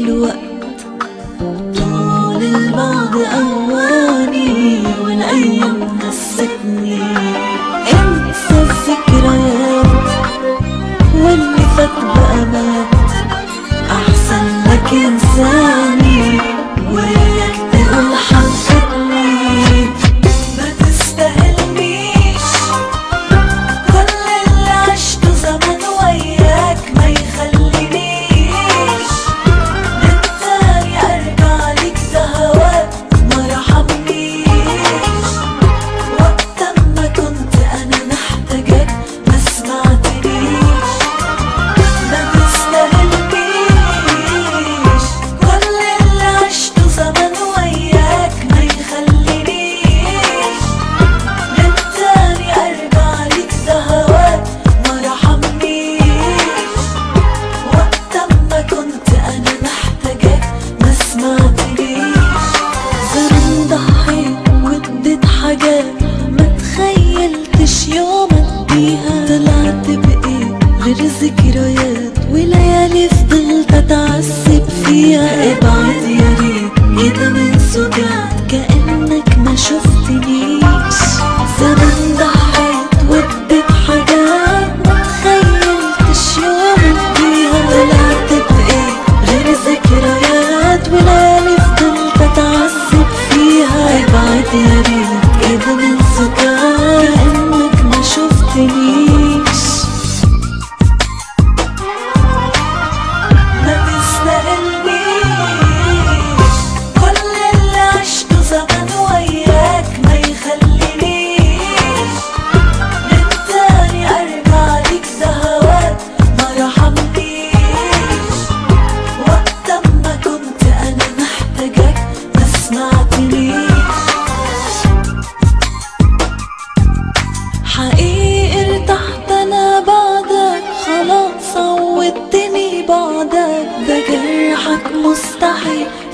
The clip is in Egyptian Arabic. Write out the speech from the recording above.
الوقت طول البعد أواني والأيام نستني انسى الذكريات واللي فات بقى مات أحسن لك إنساني وياك تقول حبتني ما تستاهلنيش كل اللي عشته زمان وياك ما يخلينيش من تاني ارجع ليك ده هواك ما رحمنيش وقت ما كنت انا محتاجاك ما سمعتنيش ما تستاهلنيش كل اللي عشته زمان وياك ما يخلينيش من تاني ارجع ليك ده هواك ما رحمنيش وقت ما كنت انا محتاجاك ما سمعتنيش زمان ضحيت واديت حاجات ما تخيلتش يوم اديها طلعت بايه غير ذكريات وليالي فضلت اتعذب فيها ابعد يا ريت كده من سجات كانك ما شفتنيش زمان ضحيت واديت حاجات ما تخيلتش يوم اديها طلعت بايه غير ذكريات وليالي فضلت اتعذب فيها ابعد يا ريت كده من سكات كانك ما شفتنيش ما تستاهلنيش كل اللي عشته زمان وياك ما يخلينيش من تاني ارجع ليك ده هواك ما رحمنيش وقت ما كنت انا محتاجاك ما سمعتنيش حقيقي ارتحت انا بعدك خلاص عودتني بعدك ده جرحك مستحيل